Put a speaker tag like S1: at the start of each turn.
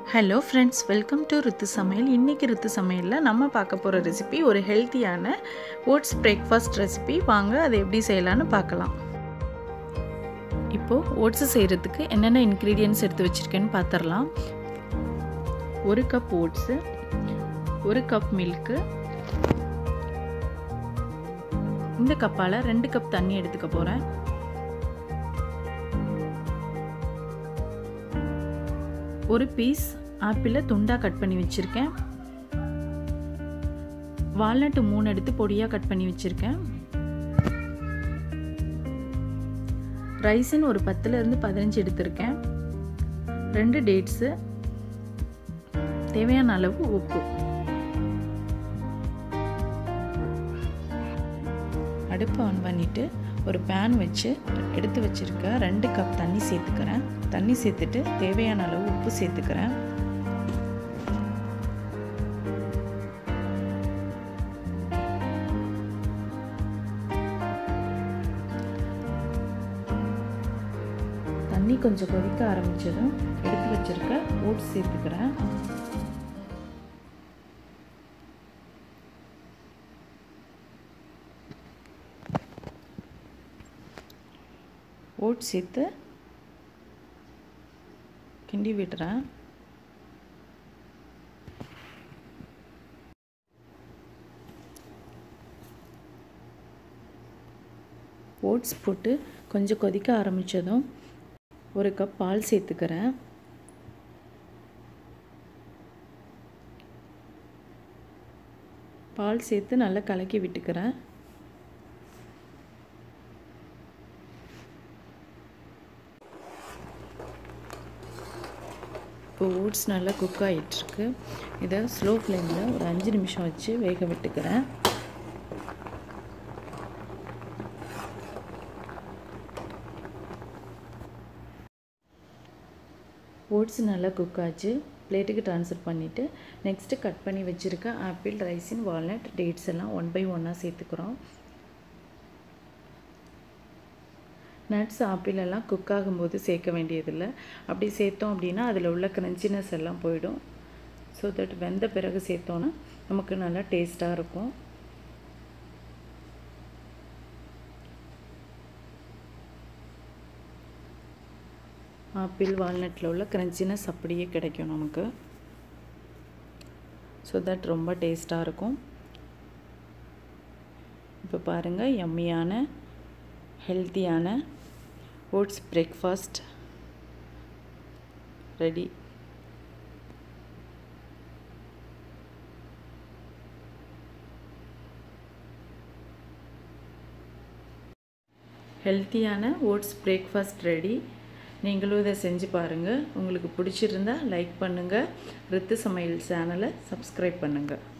S1: hello friends welcome to Rithu சமையல் இன்றைக்கி ரித்து சமையலில் நம்ம பார்க்க போகிற ரெசிபி ஒரு ஹெல்த்தியான ஓட்ஸ் பிரேக்ஃபாஸ்ட் ரெசிபி வாங்க அதை எப்படி செய்யலான்னு பார்க்கலாம் இப்போது ஓட்ஸ் செய்கிறதுக்கு என்னென்ன இன்க்ரீடியன்ட்ஸ் எடுத்து வச்சுருக்கேன்னு பார்த்துடலாம் ஒரு கப் ஓட்ஸு ஒரு கப் மில்க்கு இந்த கப்பால் ரெண்டு கப் தண்ணி எடுத்துக்க போகிறேன் ஒரு பீஸ் ஆப்பிளை துண்டாக கட் பண்ணி வச்சுருக்கேன் வால்நட்டு மூணு எடுத்து பொடியாக கட் பண்ணி வச்சுருக்கேன் ரைஸின் ஒரு பத்துலேருந்து பதினஞ்சு எடுத்திருக்கேன் ரெண்டு டேட்ஸு தேவையான அளவு உப்பு அடுப்பை ஆன் பண்ணிவிட்டு ஒரு பேன் வச்சு எடுத்து வச்சுருக்க ரெண்டு கப் தண்ணி சேர்த்துக்கிறேன் தண்ணி சேர்த்துட்டு தேவையான அளவு உப்பு சேர்த்துக்கிறேன் தண்ணி கொஞ்சம் கொதிக்க ஆரம்பித்ததும் எடுத்து வச்சுருக்க ஓட்ஸ் சேர்த்துக்கிறேன் ஓட்ஸ் சேர்த்து கிண்டி விடுறேன் ஓட்ஸ் போட்டு கொஞ்சம் கொதிக்க ஆரம்பித்ததும் ஒரு கப் பால் சேர்த்துக்கிறேன் பால் சேர்த்து நல்லா கலக்கி விட்டுக்கிறேன் இப்போ ஓட்ஸ் நல்லா குக் ஆகிட்டுருக்கு இதை ஸ்லோ ஃப்ளேமில் ஒரு அஞ்சு நிமிஷம் வச்சு வேக விட்டுக்கிறேன் ஓட்ஸ் நல்லா குக் ஆச்சு பிளேட்டுக்கு ட்ரான்ஸ்ஃபர் பண்ணிவிட்டு நெக்ஸ்ட்டு கட் பண்ணி வச்சுருக்க ஆப்பிள் ரைஸின் வால்நட் டேட்ஸ் எல்லாம் ஒன் பை ஒன்னாக சேர்த்துக்கிறோம் நட்ஸ் ஆப்பிள் எல்லாம் குக் ஆகும்போது சேர்க்க வேண்டியதில்லை அப்படி சேர்த்தோம் அப்படின்னா அதில் உள்ள க்ரன்ச்சினஸ் எல்லாம் போயிடும் ஸோ தட் வெந்த பிறகு சேர்த்தோன்னா நமக்கு நல்லா டேஸ்ட்டாக இருக்கும் ஆப்பிள் வால்நட்டில் உள்ள க்ரன்ச்சினஸ் அப்படியே கிடைக்கும் நமக்கு ஸோ தட் ரொம்ப டேஸ்ட்டாக இருக்கும் இப்போ பாருங்கள் எம்மியான ஹெல்த்தியான ஓட்ஸ் பிரேக்ஃபாஸ்ட் ரெடி ஹெல்த்தியான ஓட்ஸ் பிரேக்ஃபாஸ்ட் ரெடி நீங்களும் இதை செஞ்சு பாருங்கள் உங்களுக்கு பிடிச்சிருந்தா லைக் பண்ணுங்கள் ரித்து சமையல் சேனலை சப்ஸ்கிரைப் பண்ணுங்கள்